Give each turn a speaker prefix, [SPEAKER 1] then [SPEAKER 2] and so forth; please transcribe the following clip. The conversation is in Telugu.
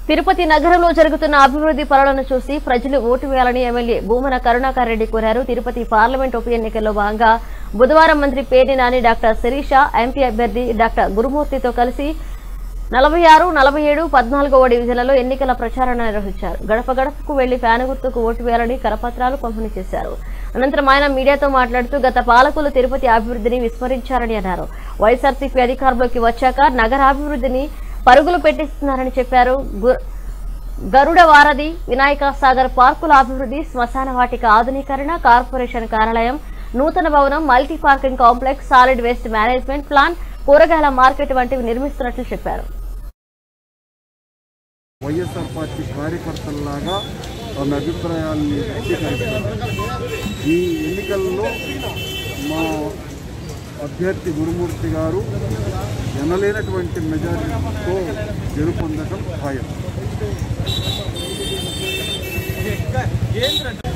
[SPEAKER 1] తిరుపతి నగరంలో జరుగుతున్న అభివృద్ధి పనులను చూసి ప్రజలు ఓటు వేయాలని ఎమ్మెల్యే భూమన కరుణాకర్ రెడ్డి కోరారు తిరుపతి పార్లమెంట్ ఉప ఎన్నికల్లో భాగంగా బుధవారం మంత్రి పేర్ని నాని డాక్టర్ శిరీష ఎంపీ అభ్యర్థి డాక్టర్ గురుమూర్తితో కలిసి నలభై ఆరు నలభై ఏడు పద్నాలుగవ డివిజన్లలో ఎన్నికల ప్రచారం నిర్వహించారు గడప గడపకు వెళ్లి ఫ్యాన్ గుర్తుకు ఓటు వేయాలని కరపత్రాలు పంపిణీ చేశారు అనంతరం ఆయన మీడియాతో మాట్లాడుతూ గత పాలకులు తిరుపతి అభివృద్ధిని విస్మరించారని అన్నారు వైఎస్ఆర్సీపీ అధికారంలోకి వచ్చాక నగరాభివృద్ధిని పరుగులు పెట్టిస్తున్నారని చెప్పారు గు- గరుడ వారధి వినాయక సాగర్ పార్కుల అభివృద్ధి శ్మశాన వాటిక ఆధునీకరణ కార్పొరేషన్ కార్యాలయం నూతన భవనం multi parking complex solid waste management plan కూరగాయల మార్కెట్ వంటివి నిర్మిస్తున్నట్లు చెప్పారు
[SPEAKER 2] వైఎస్ఆర్ పార్టీ కార్యకర్తల్లాగా తమ అభిప్రాయాన్ని వ్యక్తీకరిస్తారు ఈ ఎన్నికల్లో మా అభ్యర్థి గురుమూర్తి గారు ఎనలేనటువంటి మెజారిటీతో గెలుపొందడం ఖాయం